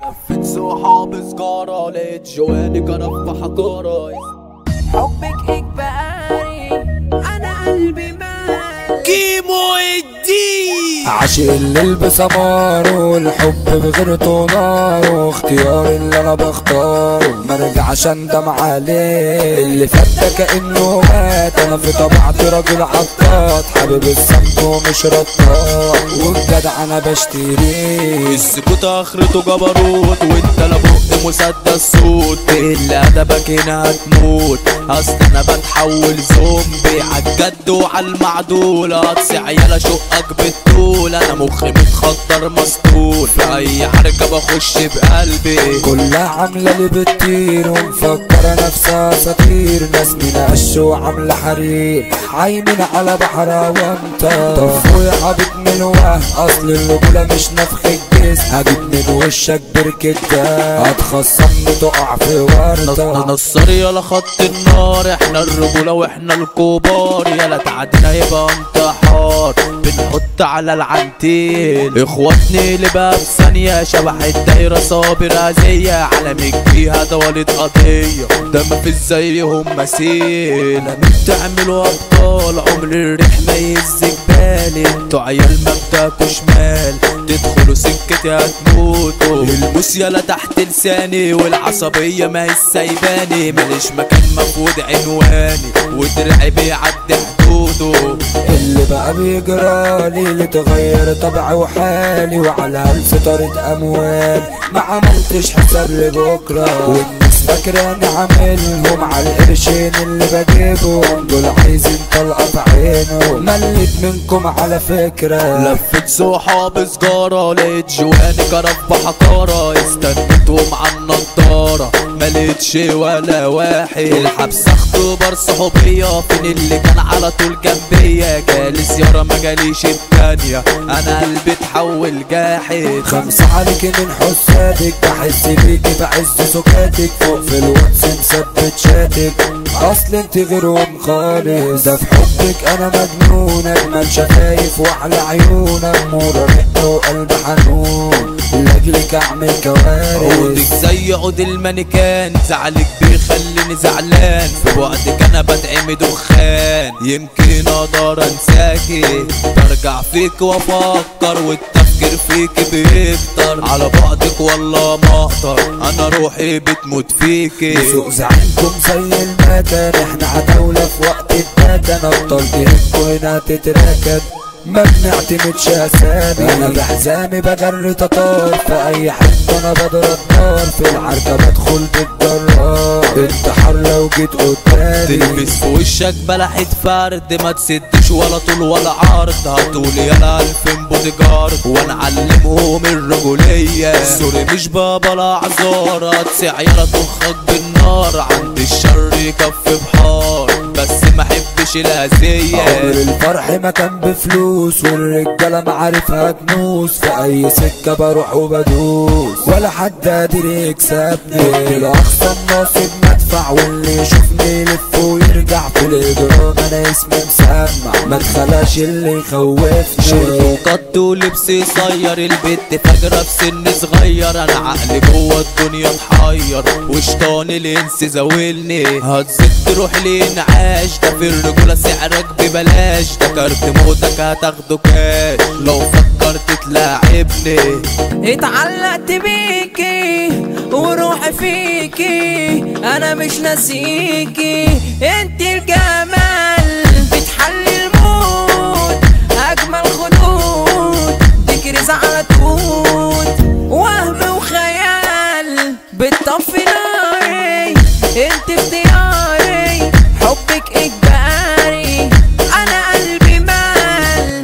لفت صحاب سجارة لقيت جواني كرف حجارة حبك اجباري انا قلبي مال كيمو الدين عاشق الليل بسماره والحب بغيرته ناره اختيار اللي انا بختاره مرجعش اندم عليه اللي فات ده كانه مات انا في طبيعتي راجل عطاط حابب الصمت ومش رطاط والجدع انا بشتريه السكوت اخرته جبروت وانت لا بق مسدس صوت اللي ادبك هنا هتموت اصل انا بتحول زومبي عالجد وعالمعدول اقصي عيال اشقك بالطول انا مخي متخدر مسطول في اي حركه بخش بقلبي كلها عاملة اللي بتطير ومفكرة نفسها اساطير ناس من قش وعاملة حرير عايمين على بحر وانت طفوا يا حبيب من وهم اصل الرجولة مش نفخ الجسم هجيب من وشك بركة دم هتخصمني تقع في ورطة نصر يلا خط النار احنا الرجولة واحنا الكبار يلا تعدينا يبقى انتحار بنحط على العنتيل اخواتني اللي بقى في ثانية شبح الدايرة صابر اذية عالمك فيها ده والد قضية ده مفيش زيهم مثيل انا بتعملوا ابطال عمر الريح ما يهز جبالي انتوا عيال ما بتاكوا شمال تدخلوا سكتي هتموتوا البوس يلا تحت لساني والعصبية ما هي سايباني ماليش مكان مفقود عنواني ودرعي بيعدي حدوده اللي بقى بيجرالي اللي تغير طبعي وحالي وعلى ألف طريق أموال ما عملتش حساب لبكرة والناس فاكراني عاملهم على القرشين اللي بجيبهم دول عايزين طلقة في عينه مليت منكم على فكرة لفت صحاب سجارة لقيت جواني كرف بحقارة استنيتهم على النضارة ملقتش ولا واحد الحبس اختبار صحوبية فين اللي كان على طول جنبيا جالس يارا ما جاليش التانية انا قلبي اتحول جاحد خمسة عليك من حسابك بحس بيكي بعز سكاتك فوق في الواتس مثبت شاتك اصل انت غيرهم خالص ده في حبك انا مجنون اجمل شفايف واحلى عيون امورة رق وقلب حنون لاجلك اعمل كوارث عودك زي عود المانيكان زعلك بيخليني زعلان في وقتك انا بدعم دخان يمكن اقدر انساكي برجع فيك وافكر والتفكير فيك بيكتر على بعدك والله ما اقدر انا روحي بتموت فيكي سوق زعيمكم زي المكان احنا عتاولة في وقت الدكن ابطال جهتكم هنا تتراكب ما بنعتمدش اسامي انا بحزامي بجري تطار في اي حته انا بضرب نار في العركه بدخل بالجرار انتحار لو جيت قدامي تلبس في وشك بلحة فرد ما تسدش ولا طول ولا عرض هتقول يلا الفين بودي جارد وانا علمهم الرجولية سوري مش بابا لا اعذار هتسع يلا تخك بالنار عند الشر يكفي بحار بس ما احبش الاذية عمر الفرح ما كان بفلوس والرجالة معارفها كنوز في أي سكة بروح وبدوس ولا حد قادر يكسبني الأقصى الناصب مدفع واللي يشوفني يلف ويرجع في الإجرام أنا اسمي مسمع ما تخلاش اللي يخوفني شرب وقط ولبس يصير البت فجرة في سن صغير انا عقلي جوه الدنيا اتحير وشطان الانس زاولني هتزيد تروح لينعاش ده في الرجولة سعرك ببلاش ده كارت موتك هتاخده كاش لو فكرت تلاعبني اتعلقت بيكي وروحي فيكي انا مش ناسيكي انت الجمال بتحلي الموت اجمل خدود تكرز على توت وهم وخيال بتطفي ناري انت اختياري حبك اجباري انا قلبي مال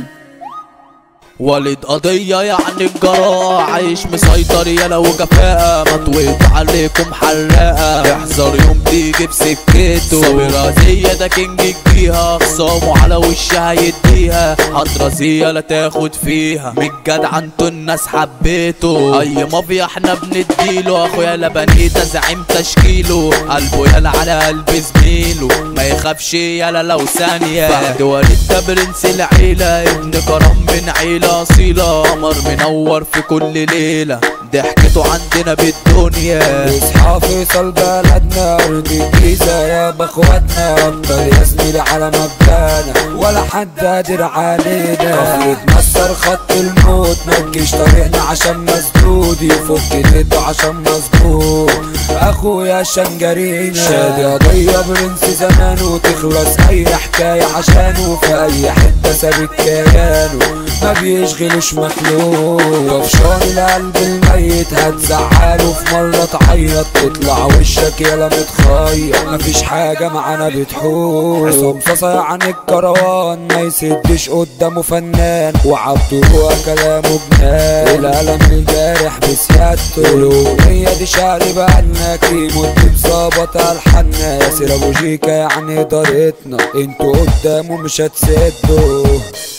والد قضية يعني الجراء عايش مسيطر يلا وجفاء مطويت عليكم حراقة احذر يوم تيجي بسكته صابر أذية ده كينج يجيها خصامه على وشها يديها هترازية لا تاخد فيها من جدع انتوا الناس حبيته اي مافيا احنا بنديله اخويا لبنيته زعيم تشكيله قلبه يلا على قلب زميله ما يخافش يلا لو ثانية بعد وليد ده برنس العيلة ابن كرم من عيلة أصيلة قمر منور في كل ليلة ضحكته عندنا بالدنيا اصحى فيصل بلدنا ارض الجيزة يا باخواتنا افضل يا زميلي على مبدانا ولا حد قادر علينا يتمسر خط الموت متجيش طريقنا عشان مسدود يفك ايده عشان مظبوط اخويا شنجرينا شادي قضية برنس زمان وتخلص اي حكاية عشانه في اي حتة سابق كيانه ما بيشغلوش مخلوق طفشان القلب الميت هتزعله في مرة تعيط تطلع وشك يلا متخير مفيش حاجة معانا بتحول عصام صاصا عن الكروان ما يسدش قدامه فنان وعبده هو كلامه جنان القلم الجارح بسيادته الأغنية دي شعر بقالنا كيمو الدب ظابط ألحنا ياسر أبو جيكا يعني طريقتنا انتوا قدامه مش هتسدوا